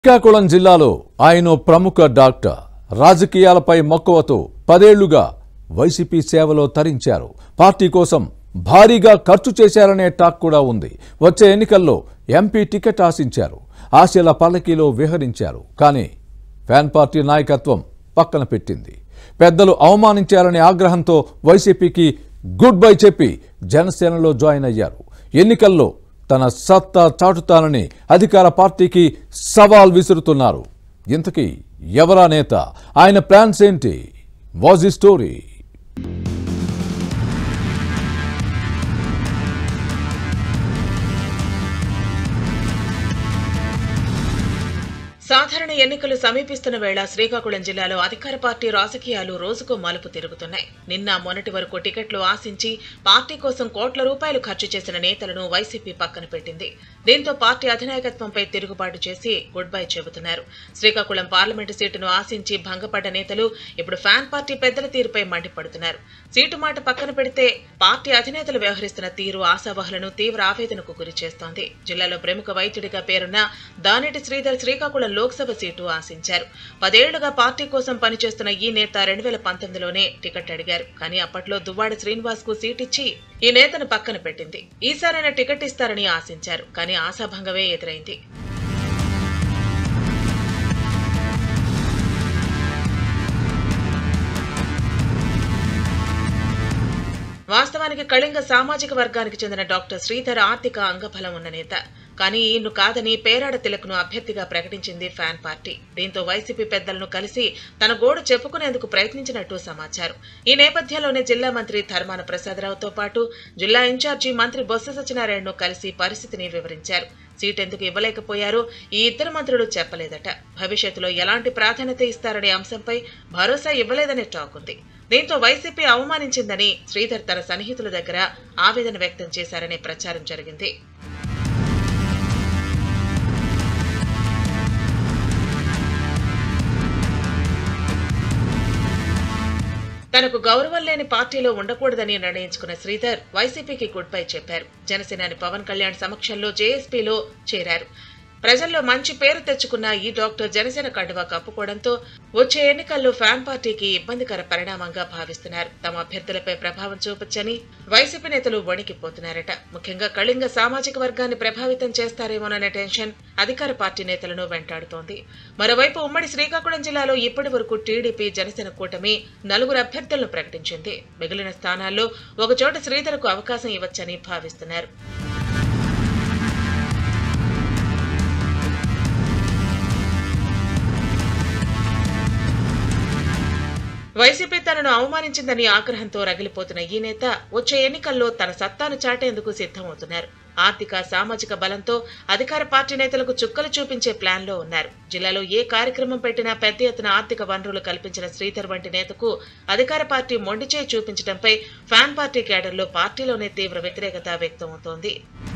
శ్రీకాకుళం జిల్లాలో ఆయన ఓ ప్రముఖ డాక్టర్ రాజకీయాలపై మక్కువతో పదేళ్లుగా వైసీపీ సేవలో తరించారు పార్టీ కోసం భారీగా ఖర్చు చేశారనే టాక్ కూడా ఉంది వచ్చే ఎన్నికల్లో ఎంపీ టికెట్ ఆశించారు ఆశల పల్లకీలో విహరించారు కానీ ఫ్యాన్ పార్టీ నాయకత్వం పక్కన పెట్టింది పెద్దలు అవమానించారనే ఆగ్రహంతో వైసీపీకి గుడ్ బై చెప్పి జనసేనలో జాయిన్ అయ్యారు ఎన్నికల్లో తన సత్తా చాటుతానని అధికార పార్టీకి సవాల్ విసురుతున్నారు ఇంతకీ ఎవరా నేత ఆయన ప్లాన్స్ ఏంటి వాజ్ ఈ స్టోరీ సాధారణ ఎన్నికలు సమీపిస్తున్న వేళ శ్రీకాకుళం జిల్లాలో అధికార పార్టీ రాజకీయాలు రోజుకో మలుపు తిరుగుతున్నాయి నిన్న మొన్నటి వరకు టికెట్లు ఆశించి పార్టీ కోసం కోట్ల రూపాయలు ఖర్చు చేసిన నేతలను వైసీపీ పక్కన పెట్టింది దీంతో పార్టీ అధినాయకత్వంపై తిరుగుబాటు చేసి గుడ్ బై చెబుతున్నారు శ్రీకాకుళం పార్లమెంటు సీటును ఆశించి భంగపడ్డ నేతలు ఇప్పుడు ఫ్యాన్ పార్టీ పెద్దల తీరుపై మండిపడుతున్నారు సీటు మాట పక్కన పెడితే పార్టీ అధినేతలు వ్యవహరిస్తున్న తీరు ఆశావహులను తీవ్ర ఆవేదనకు గురి చేస్తోంది జిల్లాలో ప్రముఖ వైద్యుడిగా పేరున్న దానేటి శ్రీధర్ శ్రీకాకుళం లోక్సభ సీటు ఆశించారు పదేళ్లుగా పార్టీ కోసం పనిచేస్తున్న ఈ నేత రెండు వేల పంతొమ్మిదిలోనే టికెట్ అడిగారు కానీ అప్పట్లో దువ్వాడ శ్రీనివాస్ కు సీట్ ఇచ్చి ఈ నేతను పక్కన పెట్టింది ఈసారైనా టికెట్ ఇస్తారని ఆశించారు కానీ ఆశాభంగమే ఎదురైంది వాస్తవానికి కళింగ సామాజిక వర్గానికి చెందిన డాక్టర్ శ్రీధర్ ఆర్థిక అంగబలం ఉన్న నేత కానీ ఈయన్ను కాదని పేరాడ తిలక్ను అభ్యర్థిగా ప్రకటించింది ఫ్యాన్ పార్టీ దీంతో వైసీపీ పెద్దలను కలిసి తన గోడు చెప్పుకునేందుకు ప్రయత్నించినట్టు సమాచారం ఈ నేపథ్యంలోనే జిల్లా మంత్రి ధర్మాన ప్రసాదరావుతో పాటు జిల్లా ఇన్ఛార్జి మంత్రి బొత్స సత్యనారాయణను కలిసి పరిస్థితిని వివరించారు సీట్ ఎందుకు ఇవ్వలేకపోయారో ఈ ఇద్దరు మంత్రులు చెప్పలేదట భవిష్యత్తులో ఎలాంటి ప్రాధాన్యత ఇస్తారనే అంశంపై భరోసా ఇవ్వలేదనే టాక్ ఉంది దీంతో వైసీపీ అవమానించిందని శ్రీధర్ తన సన్నిహితుల దగ్గర ఆవేదన వ్యక్తం చేశారనే ప్రచారం జరిగింది తనకు గౌరవం లేని పార్టీలో ఉండకూడదని నిర్ణయించుకున్న శ్రీధర్ వైసీపీకి గుడ్ బై చెప్పారు జనసేనాని పవన్ కళ్యాణ్ సమక్షంలో జేఎస్పీలో చేరారు ప్రజల్లో మంచి పేరు తెచ్చుకున్న ఈ డాక్టర్ జనసేన కండువా కప్పుకోవడంతో వచ్చే ఎన్నికల్లో ఫ్యాన్ పార్టీకి ఇబ్బందికర పరిణామంగా భావిస్తున్నారు తమ అభ్యర్థులపై ప్రభావం చూపొచ్చని వైసీపీ నేతలు వణికిపోతున్నారట ముఖ్యంగా కళింగ సామాజిక వర్గాన్ని ప్రభావితం చేస్తారేమోననే టెన్షన్ అధికార పార్టీ నేతలను వెంటాడుతోంది మరోవైపు ఉమ్మడి శ్రీకాకుళం జిల్లాలో ఇప్పటి వరకు టీడీపీ జనసేన కూటమి నలుగురు అభ్యర్థులను ప్రకటించింది మిగిలిన స్థానాల్లో ఒకచోట శ్రీధర్కు అవకాశం ఇవ్వచ్చని భావిస్తున్నారు వైసీపీ తనను అవమానించిందని ఆగ్రహంతో రగిలిపోతున్న ఈ నేత వచ్చే ఎన్నికల్లో తన సత్తాను చాటేందుకు సిద్ధమవుతున్నారు ఆర్థిక సామాజిక బలంతో అధికార పార్టీ నేతలకు చుక్కలు చూపించే ప్లాన్లో ఉన్నారు జిల్లాలో ఏ కార్యక్రమం పెట్టినా పెద్ద ఎత్తున ఆర్థిక వనరులు కల్పించిన శ్రీధర్ వంటి నేతకు అధికార పార్టీ మొండిచేయి చూపించడంపై ఫ్యాన్ పార్టీ కేడర్లో పార్టీలోనే తీవ్ర వ్యతిరేకత వ్యక్తమవుతోంది